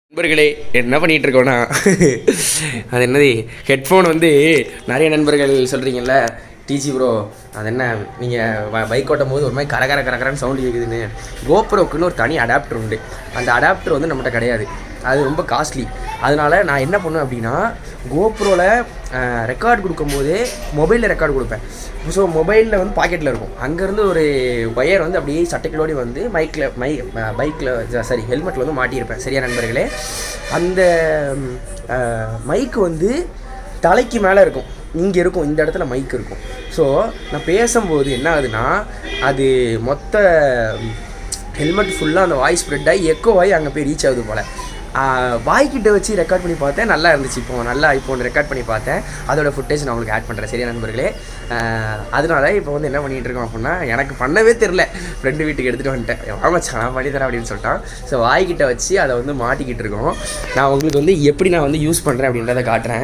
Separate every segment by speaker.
Speaker 1: நண்பர்களே என்ன பண்ணிட்டு இருக்கோன்னா அது என்னது ஹெட்ஃபோன் வந்து நிறைய நண்பர்கள் சொல்கிறீங்கல்ல டிஜி ப்ரோ அது என்ன நீங்கள் பைக் ஓட்டும் போது ஒரு மாதிரி கர கர கரகரன்னு சவுண்டு கேட்குதுன்னு கோப்ரோக்குன்னு ஒரு தனி அடாப்டர் உண்டு அந்த அடாப்டர் வந்து நம்மகிட்ட கிடையாது அது ரொம்ப காஸ்ட்லி அதனால நான் என்ன பண்ணுவேன் அப்படின்னா கோப்ரோவில் ரெக்கார்ட் கொடுக்கும்போதே மொபைலில் ரெக்கார்ட் கொடுப்பேன் ஸோ மொபைலில் வந்து பாக்கெட்டில் இருக்கும் அங்கேருந்து ஒரு ஒயர் வந்து அப்படியே சட்டைகளோடி வந்து மைக்கில் மை பைக்கில் சாரி ஹெல்மெட்டில் வந்து மாட்டியிருப்பேன் சரியா நண்பர்களே அந்த மைக்கு வந்து தலைக்கு மேலே இருக்கும் இங்கே இருக்கும் இந்த இடத்துல மைக் இருக்கும் ஸோ நான் பேசும்போது என்ன ஆகுதுன்னா அது மொத்த ஹெல்மெட் ஃபுல்லாக அந்த வாய்ஸ் ஸ்ப்ரெட் ஆகி எக்கோ ஆகி அங்கே போய் ரீச் ஆகுது போல் வாய்க்கிட்ட வச்சு ரெக்கார்ட் பண்ணி பார்த்தேன் நல்லா இருந்துச்சு இப்போ நல்லா இப்போ ஒன்று ரெக்கார்ட் பண்ணி பார்த்தேன் அதோட ஃபுட்டேஜ் நான் உங்களுக்கு ஆட் பண்ணுறேன் சரியா நண்பர்களே ஆஹ் அதனால இப்போ வந்து என்ன பண்ணிகிட்டு இருக்கோம் அப்படின்னா எனக்கு பண்ணவே தெரில ஃப்ரெண்டு வீட்டுக்கு எடுத்துகிட்டு வந்துட்டேன் ஆமாச்சா நான் பண்ணி தரேன் அப்படின்னு சொல்லிட்டான் ஸோ வாய்க்கிட்ட வச்சு அதை வந்து மாட்டிக்கிட்டு இருக்கோம் நான் உங்களுக்கு வந்து எப்படி நான் வந்து யூஸ் பண்ணுறேன் அப்படின்றத காட்டுறேன்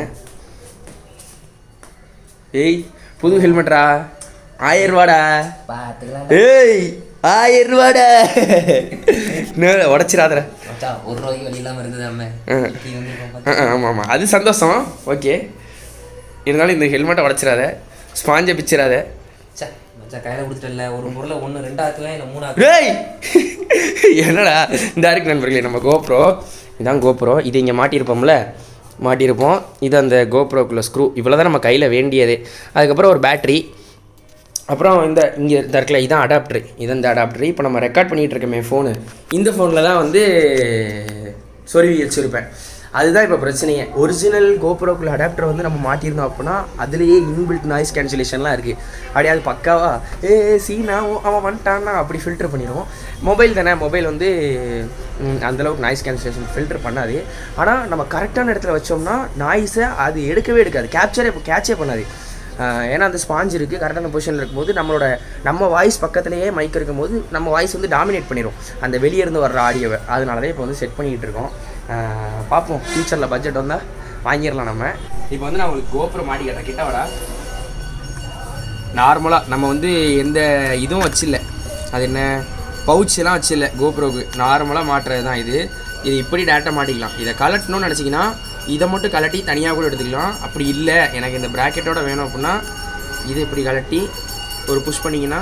Speaker 1: ஏய் புது ஹெல்மெட்ரா ஆயிரம் ரூபாடா
Speaker 2: பார்த்துக்கலாம்
Speaker 1: ஏய் ஆயிரம் ரூபாடா என்ன உடச்சிடாதடா
Speaker 2: மச்சான் ஒரு ரூபாய்க்கு வழி இல்லாமல் இருந்தது அம்மே
Speaker 1: ஆ.
Speaker 2: நீ வந்து இப்போ
Speaker 1: ஆ ஆமாம் ஆமாம் அது சந்தோஷம் ஓகே இருந்தாலும் இந்த ஹெல்மெட்டை உடச்சிடாத ஸ்பாஞ்சை பிச்சிடாத
Speaker 2: சே மச்சான் கையில் கொடுத்துட்டல ஒரு பொருளை ஒன்று ரெண்டாக்குவேன் இல்லை மூணாக்கு
Speaker 1: ஏய் என்னடா இந்த இருக்கு நண்பர்களே நம்ம கோப்ரோ இதான் கோப்ரோ இது இங்கே மாட்டியிருப்போம்ல மாட்டியிருப்போம் இது அந்த கோப்ரோக்குள்ள ஸ்க்ரூ இவ்வளோ தான் நம்ம கையில் வேண்டியது அதுக்கப்புறம் ஒரு பேட்ரி அப்புறம் இந்த இங்கே இந்த இருக்குல்ல இதான் அடாப்டர் இது இந்த அடாப்டர் இப்போ நம்ம ரெக்கார்ட் பண்ணிகிட்டு இருக்கோமே ஃபோனு இந்த ஃபோனில் தான் வந்து சொருவி வச்சுருப்பேன் அதுதான் இப்போ பிரச்சனையே ஒரிஜினல் கோப்ரோக்குள்ள அடாப்டர் வந்து நம்ம மாட்டியிருந்தோம் அப்படின்னா அதுலேயே இன்பில்ட் நாய்ஸ் கேன்சலேஷன்லாம் இருக்குது அப்படியே அது பக்காவா ஏ சீனா அவன் வந்துட்டான்னா அப்படி ஃபில்டர் பண்ணிடுவோம் மொபைல் தானே மொபைல் வந்து ம், அந்த அளவுக்கு நாய்ஸ் கேன்சலேஷன் ஃபில்டர் பண்ணாது ஆனால் நம்ம கரெக்டான இடத்துல வச்சோம்னா நாய்ஸை அது எடுக்கவே எடுக்காது கேப்சரே இப்போ கேட்சே பண்ணாது ஆஹ் ஏன்னா அந்த ஸ்பாஞ்ச் இருக்குது கரெக்டான பொசிஷனில் இருக்கும்போது நம்மளோட நம்ம வாய்ஸ் பக்கத்துலேயே மைக் இருக்கும்போது நம்ம வாய்ஸ் வந்து டாமினேட் பண்ணிடும் அந்த வெளியே இருந்து வர்ற ஆடியோவை அதனால தான் இப்போ வந்து செட் பண்ணிக்கிட்டு இருக்கோம் ஆஹ் பார்ப்போம் ஃப்யூச்சரில் பட்ஜெட் வந்தால் வாங்கிடலாம் நம்ம இப்போ வந்து நான் உங்களுக்கு கோபுரம் மாட்டி கேட்டேன் கிட்ட வாடா நார்மலாக நம்ம வந்து எந்த இதுவும் வச்சில்ல அது என்ன பவுச்செல்லாம் வச்சில்ல கோப்ரோக்கு நார்மலாக மாட்டுறது தான் இது இது இப்படி டேரெக்டாக மாட்டிக்கலாம் இதை கலட்டணும்னு நினச்சிங்கன்னா இதை மட்டும் கலட்டி தனியாக கூட எடுத்துக்கலாம் அப்படி இல்லை எனக்கு இந்த ப்ராக்கெட்டோட வேணும் அப்படின்னா இதை இப்படி கலட்டி ஒரு புஷ் பண்ணிங்கன்னா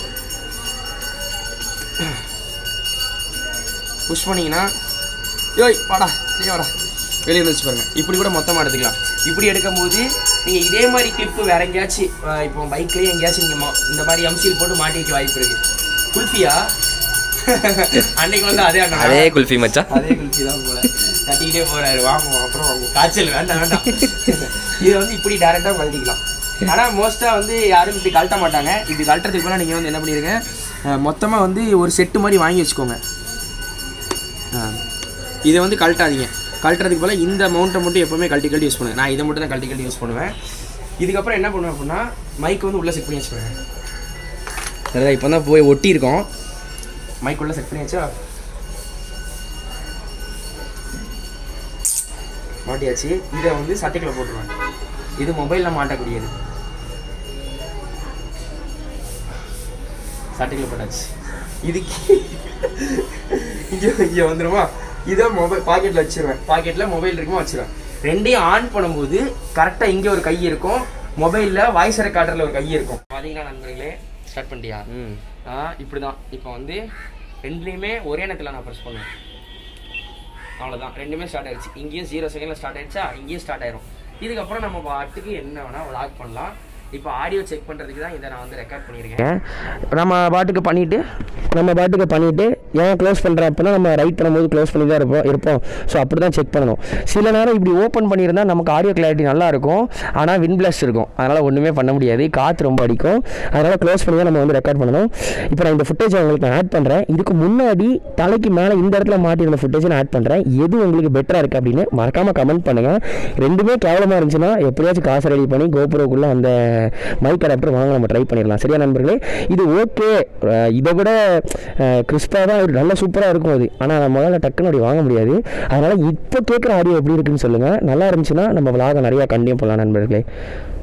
Speaker 1: புஷ் பண்ணிங்கன்னா யோய் வாடா வெளியே வாடா வெளியே வந்து வச்சு பாருங்க இப்படி கூட மொத்தமாக எடுத்துக்கலாம் இப்படி எடுக்கும்போது நீங்கள் இதே மாதிரி கிளிப்பு வேற எங்கேயாச்சும் அஹ் இப்போ பைக்லேயே எங்கேயாச்சும் நீங்கள் இந்த மாதிரி எம்சில் போட்டு மாட்டி வைக்க வாய்ப்பு இருக்கு குல்ஃபியா அன்னைக்கு வந்து அதே அண்ணா
Speaker 3: அதே குல்ஃபி மச்சான்
Speaker 1: அதே குல்ஃபி தான் போல தட்டிக்கிட்டே போறாரு வாங்குவோம் அப்புறம் வாங்குவோம் காய்ச்சல் வேண்டாம் வேண்டாம் இதை வந்து இப்படி டேரெக்டாக கழட்டிக்கலாம் ஆனால் மோஸ்ட்டாக வந்து யாரும் இப்படி கழட்ட மாட்டாங்க இப்படி கழட்டுறதுக்கு போல நீங்கள் வந்து என்ன பண்ணிடுங்க மொத்தமாக வந்து ஒரு செட்டு மாதிரி வாங்கி வச்சுக்கோங்க ஆ. இதை வந்து கழட்டாதீங்க கழட்டுறதுக்கு போல இந்த மவுண்ட்டை மட்டும் எப்போவுமே கழட்டி கழட்டி யூஸ் பண்ணுவேன் நான் இதை மட்டும் தான் கழட்டி கழட்டி யூஸ் பண்ணுவேன் இதுக்கப்புறம் என்ன பண்ணுவேன் அப்படின்னா மைக் வந்து உள்ளே செட் பண்ணி வச்சுக்குவேன் சரிதா இப்போ தான் போய் ஒட்டியிருக்கோம் மைக் உள்ள செட் பண்ணியாச்சா மாட்டியாச்சு இதை வந்து சட்டைக்குள்ள போட்டுருவேன் இது மொபைலில் மாட்டக்கூடியது சட்டைக்குள்ள போட்டாச்சு இதுக்கு இங்கே இங்கே வந்துடுமா இதை மொபைல் பாக்கெட்டில் வச்சிருவேன் பாக்கெட்டில் மொபைல் இருக்குமா வச்சிருவேன் ரெண்டையும் ஆன் பண்ணும்போது கரெக்டாக இங்கே ஒரு கை இருக்கும் மொபைலில் வாய்ஸ் ரெக்கார்டரில் ஒரு கை இருக்கும் பார்த்தீங்களா நண்பர்களே ஸ்டார்ட் பண்ணிட்டியா
Speaker 3: ம்
Speaker 1: ஆ இப்படி தான் இப்போ வந்து ரெண்டுலேயுமே ஒரே நேரத்தில் நான் ப்ரெஸ் பண்ணுவேன் அவ்வளோதான் ரெண்டுமே ஸ்டார்ட் ஆயிடுச்சு இங்கேயும் ஜீரோ செகண்டில் ஸ்டார்ட் ஆயிடுச்சா இங்கேயும் ஸ்டார்ட் ஆயிரும் இதுக்கப்புறம் நம்ம பாட்டுக்கு என்ன வேணால் vlog பண்ணலாம் இப்போ ஆடியோ செக் பண்ணுறதுக்கு தான் இதை நான் வந்து ரெக்கார்ட் பண்ணியிருக்கேன் நம்ம பாட்டுக்கு பண்ணிவிட்டு நம்ம பாட்டுக்கு பண்ணிவிட்டு ஏன் க்ளோஸ் பண்ணுறேன் அப்படின்னா நம்ம ரைட் பண்ணும்போது க்ளோஸ் பண்ணி தான் இருப்போம் இருப்போம் ஸோ அப்படி தான் செக் பண்ணணும் சில நேரம் இப்படி ஓப்பன் பண்ணியிருந்தா நமக்கு ஆடியோ கிளாரிட்டி நல்லா இருக்கும் ஆனால் வின் பிளஸ் இருக்கும் அதனால் ஒன்றுமே பண்ண முடியாது காற்று ரொம்ப அடிக்கும் அதனால் க்ளோஸ் பண்ணி தான் நம்ம வந்து ரெக்கார்ட் பண்ணணும் இப்போ நான் இந்த ஃபுட்டேஜ் உங்களுக்கு நான் ஆட் பண்ணுறேன் இதுக்கு முன்னாடி தலைக்கு மேலே இந்த இடத்துல மாட்டியிருந்த ஃபுட்டேஜ் நான் ஆட் பண்ணுறேன் எது உங்களுக்கு பெட்டராக இருக்குது அப்படின்னு மறக்காமல் கமெண்ட் பண்ணுங்கள் ரெண்டுமே கேவலமாக இருந்துச்சுன்னா எப்படியாச்சும் காசு ரெடி பண்ணி கோபுரோக்குள்ளே அந்த மைக் அடாப்டர் வாங்க நம்ம ட்ரை பண்ணிடலாம் சரியா நண்பர்களே இது ஓகே இதை விட கிறிஸ்பாக தான் ஒரு நல்ல சூப்பராக இருக்கும் அது ஆனால் முதல்ல டக்குன்னு அப்படி வாங்க முடியாது அதனால் இப்போ கேட்குற ஆடியோ எப்படி இருக்குன்னு சொல்லுங்கள் நல்லா இருந்துச்சுன்னா நம்ம விலாக நிறையா கண்டிப்பாக பண்ணலாம் நண்பர்களே